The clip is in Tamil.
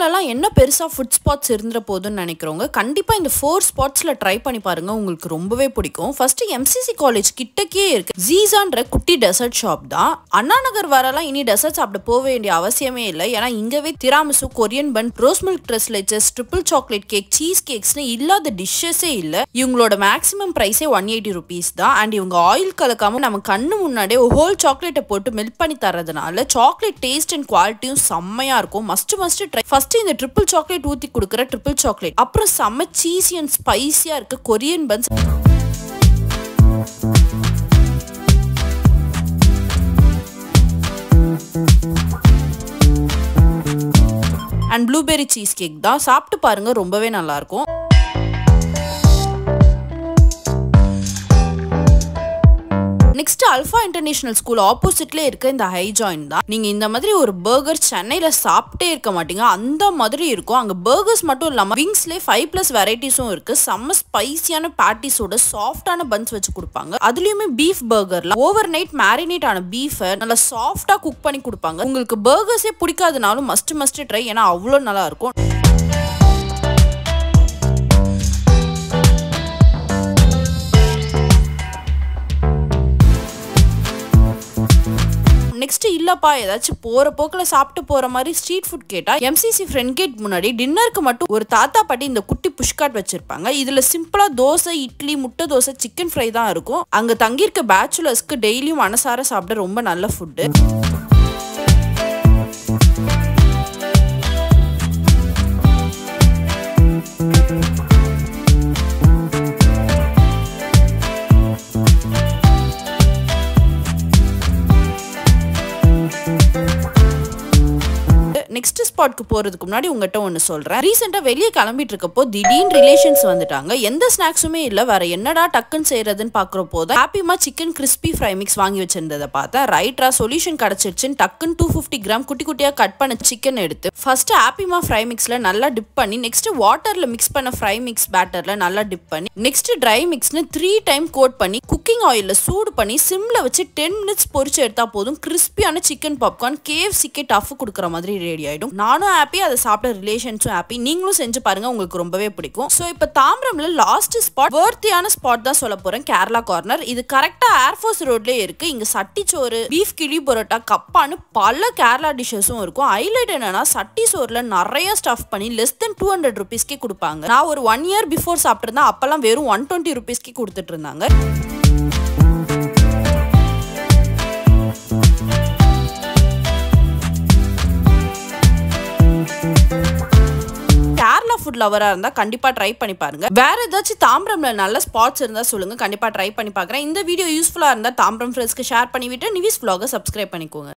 தாம்பரம்லலாம் என்ன பெருசாக ஃபுட் ஸ்பாட்ஸ் இருந்துற போதுன்னு நினைக்கிறவங்க கண்டிப்பாக இந்த ஃபோர் ஸ்பாட்ஸில் ட்ரை பண்ணி பாருங்க உங்களுக்கு ரொம்பவே பிடிக்கும் ஃபர்ஸ்ட் எம்சிசி காலேஜ் கிட்டக்கே இருக்கு ஜீசான்ற குட்டி டெசர்ட் ஷாப் தான் அண்ணா நகர் வரலாம் இனி டெசர்ட் சாப்பிட போக வேண்டிய அவசியமே இல்லை ஏன்னா இங்கவே tiramisu Korean bun rose milk tres leches triple chocolate cake cheese கேக்ஸ்னு இல்லாத டிஷ்ஷஸே இல்லை இவங்களோட மேக்ஸிமம் ப்ரைஸே ஒன் எயிட்டி ருபீஸ் தான் அண்ட் இவங்க ஆயில் கலக்காம நம்ம கண்ணு முன்னாடியே ஹோல் சாக்லேட்டை போட்டு மெல்ட் பண்ணி தரதுனால சாக்லேட் டேஸ்ட் அண்ட் குவாலிட்டியும் செம்மையா இருக்கும் மஸ்ட் மஸ்ட் ட்ரை ஃபர்ஸ்ட் இந்த ட்ரிபிள் சாக்லேட் ஊத்தி கொடுக்குற ட்ரிபிள் சாக்லேட் அப்புறம் செம்ம சீசி அண்ட் ஸ்பைசியா இருக்க Korean buns and blueberry cheese cake தான் சாப்பிட்டு பாருங்க ரொம்பவே நல்லா இருக்கும் நெக்ஸ்ட் அல்ஃபா இன்டர்நேஷனல் ஸ்கூல் ஆப்போசிட்ல இருக்க இந்த ஹை ஜாயின் தான் நீங்க இந்த மாதிரி ஒரு பர்கர் சென்னையில சாப்பிட்டே இருக்க மாட்டீங்க அந்த மாதிரி இருக்கும் அங்க பர்கர்ஸ் மட்டும் இல்லாம விங்ஸ்லேயே ஃபைவ் பிளஸ் வெரைட்டிஸும் இருக்கு செம்ம ஸ்பைசியான பேட்டிஸோட சாஃப்டான பன்ஸ் வச்சு கொடுப்பாங்க அதுலயுமே பீஃப் பர்கர்ல ஓவர் நைட் மேரினேட் ஆன பீஃபை நல்லா சாஃப்டா குக் பண்ணி கொடுப்பாங்க உங்களுக்கு பர்கர்ஸே பிடிக்காதுனாலும் மஸ்ட் மஸ்ட் ட்ரை ஏன்னா அவ்வளோ நல்லா இருக்கும் நெக்ஸ்ட் இல்லப்பா ஏதாச்சும் போற போக்குல சாப்பிட்டு போற மாதிரி ஸ்ட்ரீட் ஃபுட் கேட்டா எம்சிசி ஃப்ரெண்ட் கேட் முன்னாடி டின்னருக்கு மட்டும் ஒரு தாத்தா பாட்டி இந்த குட்டி புஷ்காட் வச்சிருப்பாங்க இதுல சிம்பிளா தோசை இட்லி முட்டை தோசை சிக்கன் ஃப்ரை தான் இருக்கும் அங்க தங்கியிருக்க பேச்சுலர்ஸ்க்கு டெய்லியும் மனசார சாப்பிட ரொம்ப நல்ல ஃபுட்டு நெக்ஸ்ட் ஸ்பாட்க்கு போறதுக்கு முன்னாடி உங்ககிட்ட ஒன்று சொல்றேன் ரீசெண்டா வெளியே கிளம்பிட்டு இருக்கப்போ திடீர்னு ரிலேஷன்ஸ் வந்துட்டாங்க எந்த ஸ்நாக்ஸுமே இல்ல வேற என்னடா டக்குன்னு செய்யறதுன்னு பாக்குறப்போ தான் ஹாப்பிமா சிக்கன் கிறிஸ்பி ஃப்ரை மிக்ஸ் வாங்கி வச்சிருந்ததை பார்த்தேன் ரைட்டா சொல்யூஷன் கிடைச்சிருச்சுன்னு டக்குன்னு டூ ஃபிஃப்டி கிராம் குட்டி குட்டியா கட் பண்ண சிக்கன் எடுத்து ஃபர்ஸ்ட் ஹாப்பிமா ஃப்ரை மிக்ஸ்ல நல்லா டிப் பண்ணி நெக்ஸ்ட் வாட்டர்ல மிக்ஸ் பண்ண ஃப்ரை மிக்ஸ் பேட்டர்ல நல்லா டிப் பண்ணி நெக்ஸ்ட் ட்ரை மிக்ஸ்னு த்ரீ டைம் கோட் பண்ணி குக்கிங் ஆயில்ல சூடு பண்ணி சிம்ல வச்சு டென் மினிட்ஸ் பொரிச்சு எடுத்தா போதும் கிறிஸ்பியான சிக்கன் பாப்கார்ன் கேஎஃப்சிக்கே டஃப் கொடுக்குற மாதிரி ரெடி ஆயிடும் நானும் ஹாப்பி அதை சாப்பிட்ட ரிலேஷன்ஸும் ஹாப்பி நீங்களும் செஞ்சு பாருங்க உங்களுக்கு ரொம்பவே பிடிக்கும் ஸோ இப்போ தாம்பரம்ல லாஸ்ட் ஸ்பாட் வேர்த்தியான ஸ்பாட் தான் சொல்ல போறேன் கேரளா கார்னர் இது கரெக்டா ஏர்ஃபோர்ஸ் ரோட்லயே இருக்கு இங்க சட்டிச்சோறு பீஃப் கிளி பரோட்டா கப்பான்னு பல கேரளா டிஷ்ஷஸும் இருக்கும் ஹைலைட் என்னன்னா சட்டி சோறுல நிறைய ஸ்டஃப் பண்ணி லெஸ் தென் டூ ஹண்ட்ரட் ருபீஸ்க்கே கொடுப்பாங்க நான் ஒரு ஒன் இயர் பிஃபோர் சாப்பிட்டிருந்தேன் அப்பெல்லாம் வெறும் ஒன் டுவெண்ட்டி ருபீஸ்க்கே கொடுத்துட்டு இருந்தாங்க கேரளா ஃபுட் லவரா இருந்தா கண்டிப்பா ட்ரை பண்ணி பாருங்க வேற ஏதாச்சும் தாம்பரம்ல நல்ல ஸ்பாட்ஸ் இருந்தா சொல்லுங்க கண்டிப்பா ட்ரை பண்ணி பாக்குறேன் இந்த வீடியோ யூஸ்ஃபுல்லா இருந்தா தாம்பரம் ஃப்ரெண்ட்ஸ்க்கு ஷேர் பண்ணிவிட்டு நிவிஸ் vlog-அ சப்ஸ்கிரைப் பண்ணிக்கோங்க